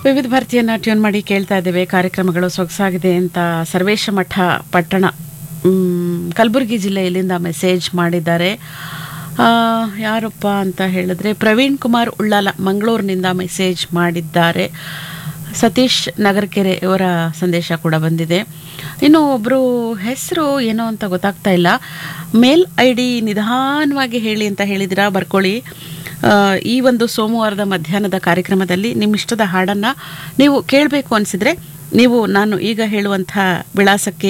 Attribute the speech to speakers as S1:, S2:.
S1: ವಿವಿಧ ಭಾರತೀಯನ್ನ ಟ್ಯೂನ್ ಮಾಡಿ ಕೇಳ್ತಾ ಇದ್ದೇವೆ ಕಾರ್ಯಕ್ರಮಗಳು ಸೊಗಸಾಗಿದೆ ಅಂತ ಸರ್ವೇಶ ಮಠ ಪಟ್ಟಣ ಮ್, ಕಲಬುರಗಿ ಜಿಲ್ಲೆಯಲ್ಲಿಂದ ಮೆಸೇಜ್ ಮಾಡಿದ್ದಾರೆ ಆ, ಯಾರಪ್ಪ ಅಂತ ಹೇಳಿದ್ರೆ ಪ್ರವೀಣ್ ಕುಮಾರ್ ಉಳ್ಳಾಲ ಮಂಗಳೂರಿನಿಂದ ಮೆಸೇಜ್ ಮಾಡಿದ್ದಾರೆ ಸತೀಶ್ ನಗರಕೆರೆ ಇವರ ಸಂದೇಶ ಕೂಡ ಬಂದಿದೆ ಇನ್ನು ಒಬ್ಬರು ಹೆಸರು ಏನೋ ಅಂತ ಗೊತ್ತಾಗ್ತಾ ಇಲ್ಲ ಮೇಲ್ ಐ ಡಿ ನಿಧಾನವಾಗಿ ಹೇಳಿ ಅಂತ ಹೇಳಿದಿರಾ ಬರ್ಕೊಳ್ಳಿ ಆ, ಈ ಒಂದು ಸೋಮವಾರದ ಮಧ್ಯಾಹ್ನದ ಕಾರ್ಯಕ್ರಮದಲ್ಲಿ ನಿಮ್ಮ ಇಷ್ಟದ ಹಾಡನ್ನು ನೀವು ಕೇಳಬೇಕು ಅನಿಸಿದ್ರೆ ನೀವು ನಾನು ಈಗ ಹೇಳುವಂಥ ವಿಳಾಸಕ್ಕೆ